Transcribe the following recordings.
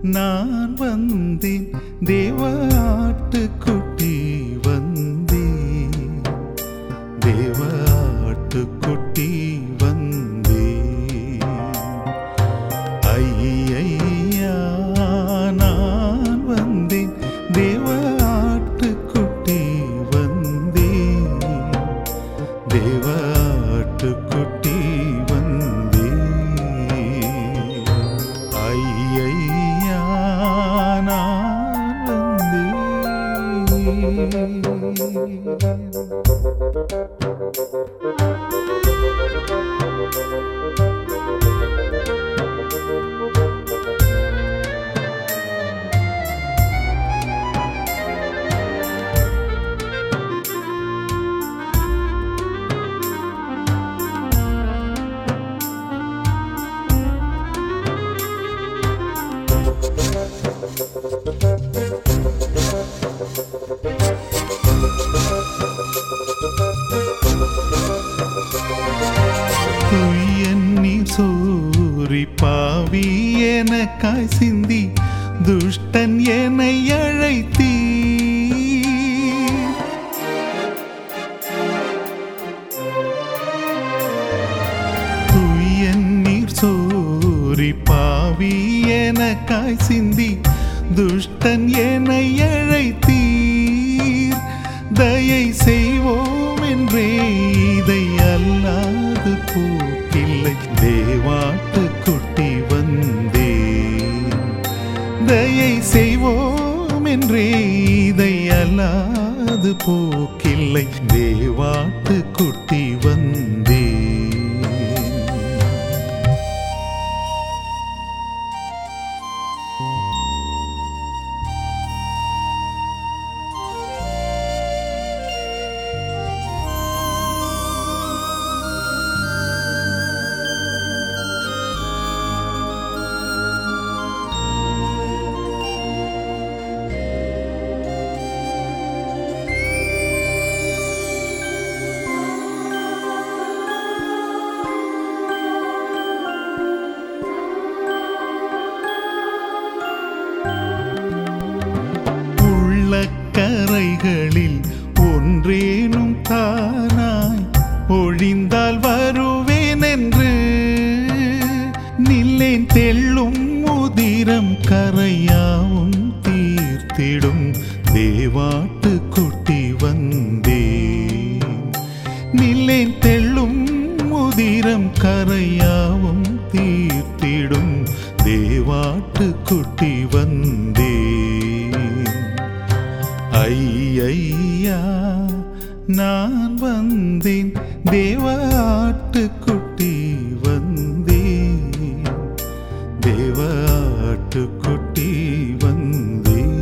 நான் வந்தேன் தேவ ஆட்டுக்குட்டி வந்தேன் தேவ ஆட்டுக்குட்டி வந்தேன் ஐயா நான் வந்தேன் தேவ ஆட்டுக்குட்டி வந்தேன் தேவ ஆட்டுக்குட்டி வந்தேன் ஐயா நான் வந்தேன் துயன்னி சூரி பாவி எனக்காய் சிந்தி துஷ்டன் என்னை அழைத்தீ துயன்னீர் சூரி பாவி எனக்காய் சிந்தி துஷ்டன் என்னை அழைத்தீர் தயை செய்வோம் என்றே இதை அல்லாது போக்கில்லை தேவாட்டு குட்டி வந்தேன் தயை செய்வோம் என்றே இதை அல்லாது போக்கில்லை தேவாட்டு குட்டி வந்தேன் உள்ளக்கரைகளில் ஒன்றேனும் தானாய் ஒழிந்தால் வருவேன் என்று நில்லேன் தெள்ளும் முதிரம் கரையாவும் தீர்த்திடும் தேவாட்டு குட்டி வந்தேன் நில்லேன் தெள்ளும் முதிரம் கரையாவும் தீர்த்திடும் தேவாட்டு குட்டி வந்தேன் ஐயா நான் வந்தேன் தேவ ஆட்டுக்குட்டி வந்தேன் தேவ ஆட்டுக்குட்டி வந்தேன்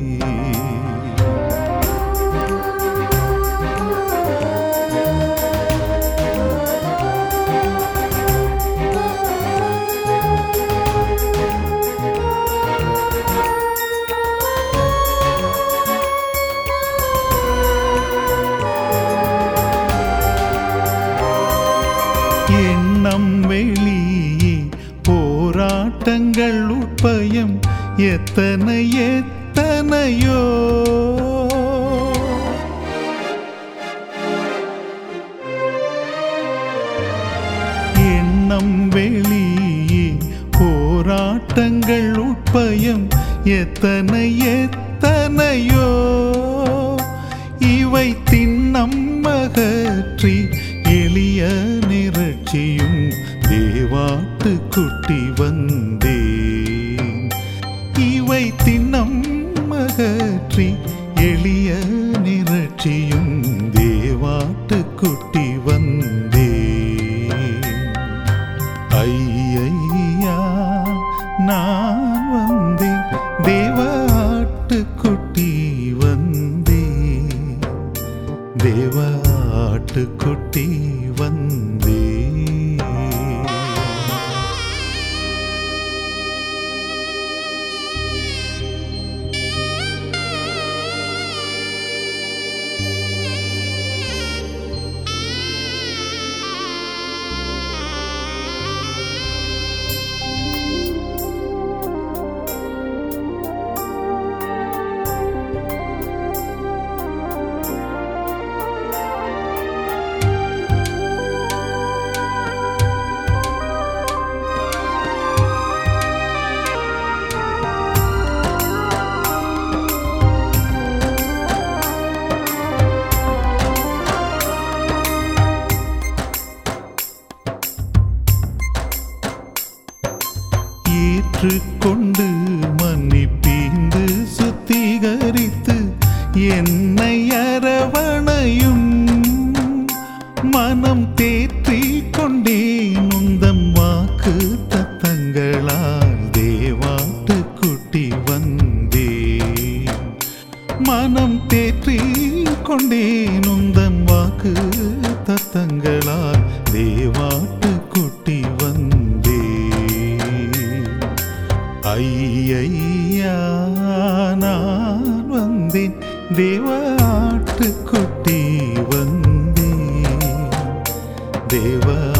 எண்ணம் வெளியே போராட்டங்கள் உட்பயம் எத்தனை எத்தனையோ எண்ணம் வெளியே போராட்டங்கள் உட்பயம் எத்தனை எத்தனையோ இவை திண்ணம் அகற்றி எளிய நிறச்சியும் தேவாட்டு குட்டி வந்தேன் இவை திண்ணம் அகற்றி எளிய நிறச்சியும் தேவாட்டு குட்டி வந்தேன் ஐயா நான் வந்தேன் தேவ ஆட்டுக்குட்டி வந்தேன் தேவ ஆட்டுக்குட்டி வந்தேன் ஏற்றுக்கொண்டு மன்னிப்பீந்து சுத்திகரித்து என்னை அரவணையும் மனம் தேற்றிக் கொண்டேன் உந்தம் வாக்கு தத்தங்களால் தேவாட்டு குட்டி வந்தேன் மனம் தேற்றிக் கொண்டேன் உந்தன் வாக்கு தத்தங்களால் தேவாட்டு குட்டி வந்தே ஐயா நான் வந்தேன் தேவாட்டு குட்டி வந்தேன் தேவ